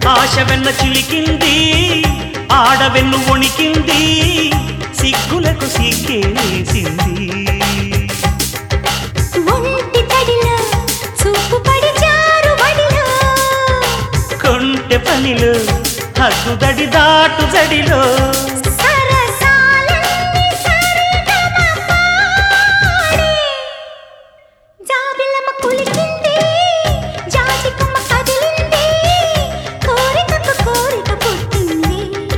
ఆశ వెన్న చిలికింది ఆడవెన్ను వణికింది సిగ్గులకు సిగ్గేసింది ఒంటి తడిలో చూపు పడి జారు బడిలో కొంటె పనిలో హద్దుదడి దాటు జడిలో సరసాలన్నీ సరిగమ పాడే. జాబిలమ్మ కులికింది, జాజికమ్మ కదిలింది, కోరికకు కోరిక పుట్టింది.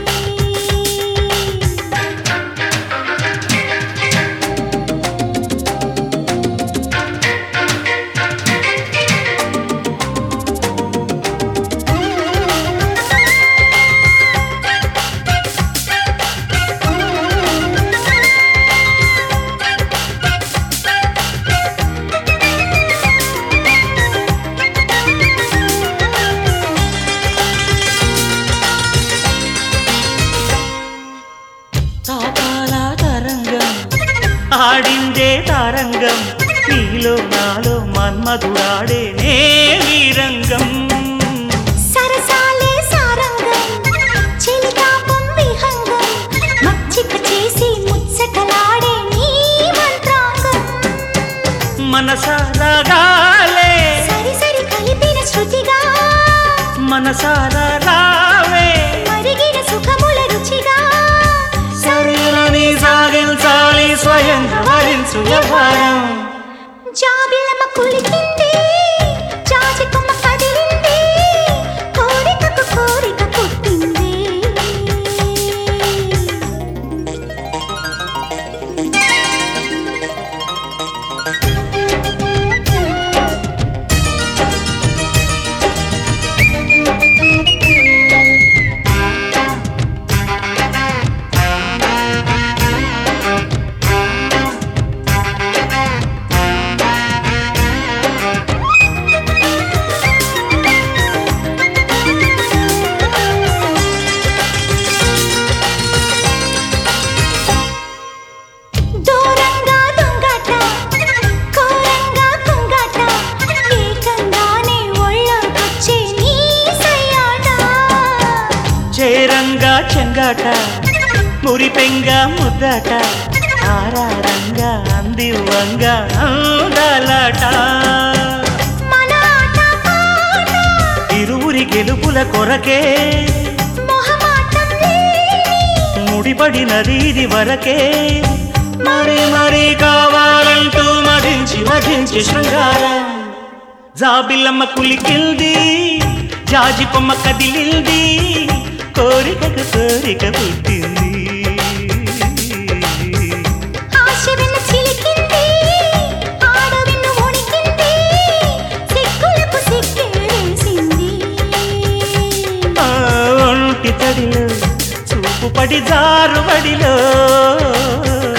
తాపాల తరంగం ఆడిందే తారంగం నీలో నాలో మన్మధుడాడే నే వీరంగం సరసాలే సారంగం, చెలికాపం విహంగం, మచ్చిక చేసి ముచ్చటలాడే నీ మంత్రాంగం. మనసారాగాలే సరి సరి కలిపిన శృతిగా మనసారా రావే మరిగిన సుఖముల రుచిగా సరేనని సాగించాలి స్వయంగా వరించు వ్యవహారం జాబిలమ్మ కులికింది జాజికొమ్మ కదిలింది కోరికకు కోరిక పుట్టింది దూరంగా దొంగట కోరంగా కుంగట ఏకంగానే ఒళ్ళొకొచ్చే నీ సయ్యాట చేరంగా చెంగాట మురిపెంగా ముద్దట ఆరారంగా అందివ్వంగా అందాలట మన ఆట పాట ఇరువురి గెలుపుల కొరకే మొహమాటం లేని ముడిపడినది ఇది వరకే మరి మరి కావాలంటూ మదించి మదించి శృంగారం జాబిల్లమ్మ కులికిల్ది జాజి కొమ్మ కదిలింది కోరికకు కోరిక పుట్టింది ఆశ వెన్న చిలికింది ఆడవిన్ను వణికింది సిగ్గులకు సిగ్గేసింది ఆ ఒంటి తడిలో చూపు పడి జారు బడిలో